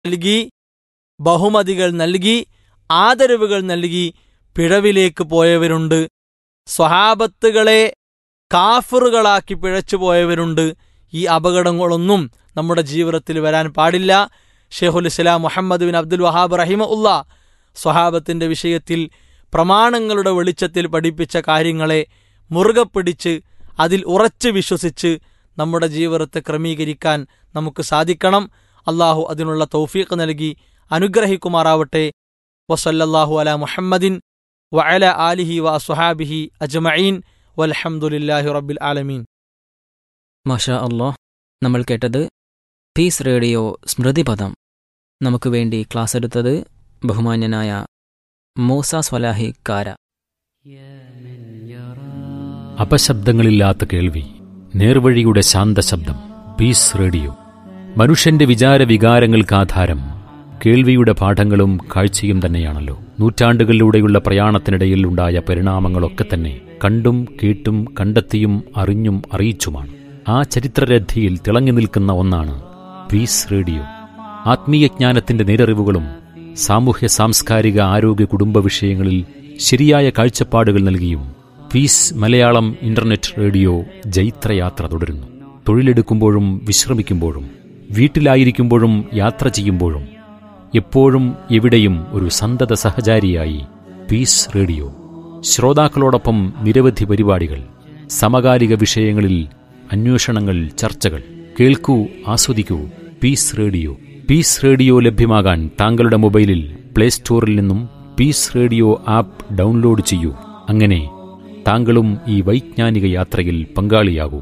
നൽകി ബഹുമതികൾ നൽകി ആദരവുകൾ നൽകി പിഴവിലേക്ക് പോയവരുണ്ട് സ്വഹാബത്തുകളെ കാഫറുകളാക്കി പിഴച്ചു പോയവരുണ്ട് ഈ അപകടങ്ങളൊന്നും നമ്മുടെ ജീവിതത്തിൽ വരാൻ പാടില്ല ഷെയ്ഖുൽ ഇസ്ലാം മുഹമ്മദ് ബിൻ അബ്ദുൽ വഹാബ് റഹിമ ഉള്ള സ്വഹാബത്തിന്റെ വിഷയത്തിൽ പ്രമാണങ്ങളുടെ വെളിച്ചത്തിൽ പഠിപ്പിച്ച കാര്യങ്ങളെ മുറുകെ പിടിച്ച് അതിൽ ഉറച്ചു വിശ്വസിച്ച് നമ്മുടെ ജീവിതത്തെ ക്രമീകരിക്കാൻ നമുക്ക് സാധിക്കണം അള്ളാഹു അതിനുള്ള തൗഫീഖ് നൽകി അനുഗ്രഹിക്കുമാറാവട്ടെ വസല്ലല്ലാഹു അല മുഹമ്മദിൻ വഅല ആലിഹി വ സുഹാബിഹി അജ്മഈൻ വൽഹംദുലില്ലാഹി റബ്ബിൽ ആലമീൻ മാഷാ അള്ളാഹ് നമ്മൾ കേട്ടത് പീസ് റേഡിയോ സ്മൃതിപദം നമുക്ക് വേണ്ടി ക്ലാസ് എടുത്തത് ബഹുമാന്യനായ മൂസ സ്വലാഹി കാര അപശബ്ദങ്ങളില്ലാത്ത കേൾവി നേർവഴിയുടെ ശാന്തശബ്ദം പീസ് റേഡിയോ മനുഷ്യന്റെ വിചാര വികാരങ്ങൾക്ക് ആധാരം കേൾവിയുടെ പാഠങ്ങളും കാഴ്ചയും തന്നെയാണല്ലോ നൂറ്റാണ്ടുകളിലൂടെയുള്ള പ്രയാണത്തിനിടയിൽ ഉണ്ടായ പരിണാമങ്ങളൊക്കെ തന്നെ കണ്ടും കേട്ടും കണ്ടെത്തിയും അറിഞ്ഞും അറിയിച്ചുമാണ് ആ ചരിത്രരഥിയിൽ തിളങ്ങി നിൽക്കുന്ന ഒന്നാണ് പീസ് റേഡിയോ ആത്മീയജ്ഞാനത്തിന്റെ നേരറിവുകളും സാമൂഹ്യ സാംസ്കാരിക ആരോഗ്യ കുടുംബ വിഷയങ്ങളിൽ ശരിയായ കാഴ്ചപ്പാടുകൾ നൽകിയും പീസ് മലയാളം ഇന്റർനെറ്റ് റേഡിയോ ജൈത്രയാത്ര തുടരുന്നു തൊഴിലെടുക്കുമ്പോഴും വിശ്രമിക്കുമ്പോഴും വീട്ടിലായിരിക്കുമ്പോഴും യാത്ര ചെയ്യുമ്പോഴും എപ്പോഴും എവിടെയും ഒരു സന്തത സഹചാരിയായി പീസ് റേഡിയോ ശ്രോതാക്കളോടൊപ്പം നിരവധി പരിപാടികൾ സമകാലിക വിഷയങ്ങളിൽ അന്വേഷണങ്ങൾ ചർച്ചകൾ കേൾക്കൂ ആസ്വദിക്കൂ പീസ് റേഡിയോ പീസ് റേഡിയോ ലഭ്യമാകാൻ താങ്കളുടെ മൊബൈലിൽ പ്ലേ സ്റ്റോറിൽ നിന്നും പീസ് റേഡിയോ ആപ്പ് ഡൗൺലോഡ് ചെയ്യൂ അങ്ങനെ താങ്കളും ഈ വൈജ്ഞാനിക യാത്രയിൽ പങ്കാളിയാകൂ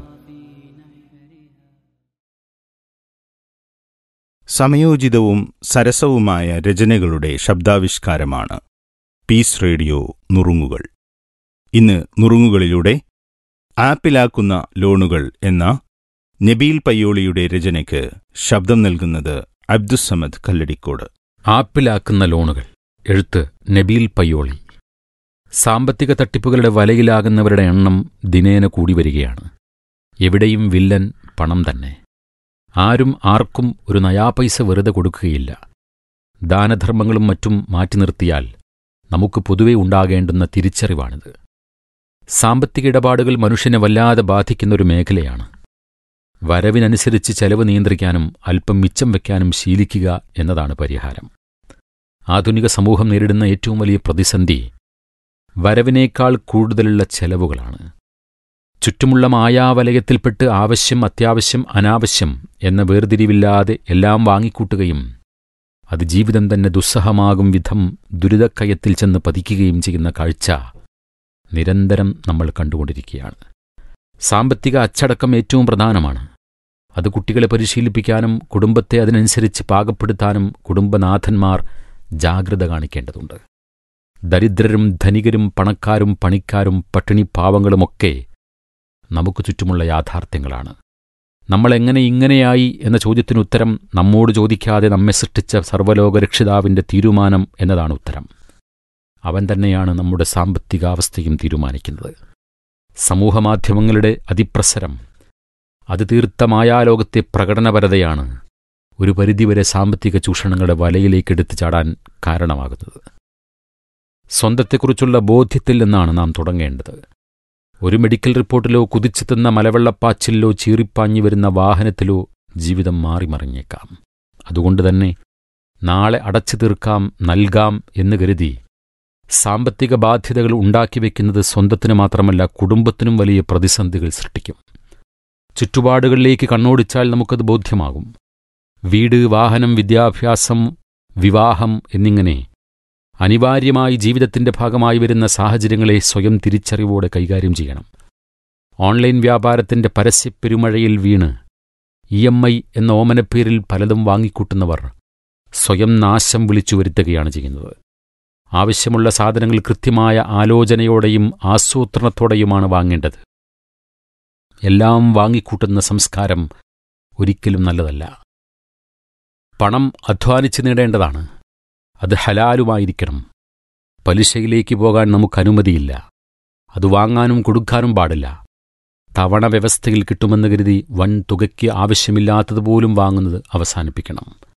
സമയോചിതവും സരസവുമായ രചനകളുടെ ശബ്ദാവിഷ്കാരമാണ് പീസ് റേഡിയോ നുറുങ്ങുകൾ ഇന്ന് നുറുങ്ങുകളിലൂടെ ആപ്പിലാക്കുന്ന ലോണുകൾ എന്ന നബീൽ പയ്യോളിയുടെ രചനയ്ക്ക് ശബ്ദം നൽകുന്നത് അബ്ദുസമദ് കല്ലടിക്കോട് ആപ്പിലാക്കുന്ന ലോണുകൾ എഴുത്ത് നബീൽ പയ്യോളി സാമ്പത്തിക തട്ടിപ്പുകളുടെ വലയിലാകുന്നവരുടെ എണ്ണം ദിനേന കൂടി വരികയാണ് എവിടെയും വില്ലൻ പണം തന്നെ ആരും ആർക്കും ഒരു നയാപൈസ വെറുതെ കൊടുക്കുകയില്ല ദാനധർമ്മങ്ങളും മറ്റും മാറ്റി നിർത്തിയാൽ നമുക്ക് പൊതുവെ ഉണ്ടാകേണ്ടുന്ന തിരിച്ചറിവാണിത് സാമ്പത്തിക ഇടപാടുകൾ മനുഷ്യനെ വല്ലാതെ ബാധിക്കുന്ന ഒരു മേഖലയാണ് വരവിനനുസരിച്ച് ചെലവ് നിയന്ത്രിക്കാനും അല്പം മിച്ചം വയ്ക്കാനും ശീലിക്കുക എന്നതാണ് പരിഹാരം ആധുനിക സമൂഹം നേരിടുന്ന ഏറ്റവും വലിയ പ്രതിസന്ധി വരവിനേക്കാൾ കൂടുതലുള്ള ചെലവുകളാണ് ചുറ്റുമുള്ള മായാവലയത്തിൽപ്പെട്ട് ആവശ്യം അത്യാവശ്യം അനാവശ്യം എന്ന വേർതിരിവില്ലാതെ എല്ലാം വാങ്ങിക്കൂട്ടുകയും അത് ജീവിതം തന്നെ ദുസ്സഹമാകും വിധം ദുരിതക്കയത്തിൽ ചെന്ന് പതിക്കുകയും ചെയ്യുന്ന കാഴ്ച നിരന്തരം നമ്മൾ കണ്ടുകൊണ്ടിരിക്കുകയാണ് സാമ്പത്തിക അച്ചടക്കം ഏറ്റവും പ്രധാനമാണ് അത് കുട്ടികളെ പരിശീലിപ്പിക്കാനും കുടുംബത്തെ അതിനനുസരിച്ച് പാകപ്പെടുത്താനും കുടുംബനാഥന്മാർ ജാഗ്രത കാണിക്കേണ്ടതുണ്ട് ദരിദ്രരും ധനികരും പണക്കാരും പണിക്കാരും പട്ടിണിപ്പാവങ്ങളുമൊക്കെ നമുക്ക് ചുറ്റുമുള്ള യാഥാർത്ഥ്യങ്ങളാണ് നമ്മൾ എങ്ങനെ ഇങ്ങനെയായി എന്ന ചോദ്യത്തിന് ഉത്തരം നമ്മോട് ചോദിക്കാതെ നമ്മെ സൃഷ്ടിച്ച സർവ്വലോകരക്ഷിതാവിന്റെ തീരുമാനം എന്നതാണ് ഉത്തരം അവൻ തന്നെയാണ് നമ്മുടെ സാമ്പത്തികാവസ്ഥയും തീരുമാനിക്കുന്നത് സമൂഹമാധ്യമങ്ങളുടെ അതിപ്രസരം അത് തീർത്ത മായാലോകത്തെ പ്രകടനപരതയാണ് ഒരു പരിധിവരെ സാമ്പത്തിക ചൂഷണങ്ങളുടെ വലയിലേക്ക് എടുത്തു ചാടാൻ കാരണമാകുന്നത് സ്വന്തത്തെക്കുറിച്ചുള്ള ബോധ്യത്തിൽ നിന്നാണ് നാം തുടങ്ങേണ്ടത് ഒരു മെഡിക്കൽ റിപ്പോർട്ടിലോ കുതിച്ചെത്തുന്ന മലവെള്ളപ്പാച്ചിലോ ചീറിപ്പാഞ്ഞു വരുന്ന വാഹനത്തിലോ ജീവിതം മാറിമറിഞ്ഞേക്കാം അതുകൊണ്ട് തന്നെ നാളെ അടച്ചു തീർക്കാം നൽകാം എന്ന് കരുതി സാമ്പത്തിക ബാധ്യതകൾ ഉണ്ടാക്കിവെക്കുന്നത് സ്വന്തത്തിന് മാത്രമല്ല കുടുംബത്തിനും വലിയ പ്രതിസന്ധികൾ സൃഷ്ടിക്കും ചുറ്റുപാടുകളിലേക്ക് കണ്ണോടിച്ചാൽ നമുക്കത് ബോധ്യമാകും വീട് വാഹനം വിദ്യാഭ്യാസം വിവാഹം എന്നിങ്ങനെ അനിവാര്യമായി ജീവിതത്തിന്റെ ഭാഗമായി വരുന്ന സാഹചര്യങ്ങളെ സ്വയം തിരിച്ചറിവോടെ കൈകാര്യം ചെയ്യണം ഓൺലൈൻ വ്യാപാരത്തിന്റെ പരസ്യപ്പെരുമഴയിൽ വീണ് ഇ എം ഐ എന്ന ഓമനപ്പേരിൽ പലതും വാങ്ങിക്കൂട്ടുന്നവർ സ്വയം നാശം വിളിച്ചു വരുത്തുകയാണ് ചെയ്യുന്നത് ആവശ്യമുള്ള സാധനങ്ങൾ കൃത്യമായ ആലോചനയോടെയും ആസൂത്രണത്തോടെയുമാണ് വാങ്ങേണ്ടത് എല്ലാം വാങ്ങിക്കൂട്ടുന്ന സംസ്കാരം ഒരിക്കലും നല്ലതല്ല പണം അധ്വാനിച്ച് നേടേണ്ടതാണ് അത് ഹലാലുമായിരിക്കണം പലിശയിലേക്ക് പോകാൻ നമുക്ക് അനുമതിയില്ല അത് വാങ്ങാനും കൊടുക്കാനും പാടില്ല തവണ വ്യവസ്ഥയിൽ കിട്ടുമെന്ന് കരുതി വൻ തുകയ്ക്ക് ആവശ്യമില്ലാത്തതുപോലും വാങ്ങുന്നത് അവസാനിപ്പിക്കണം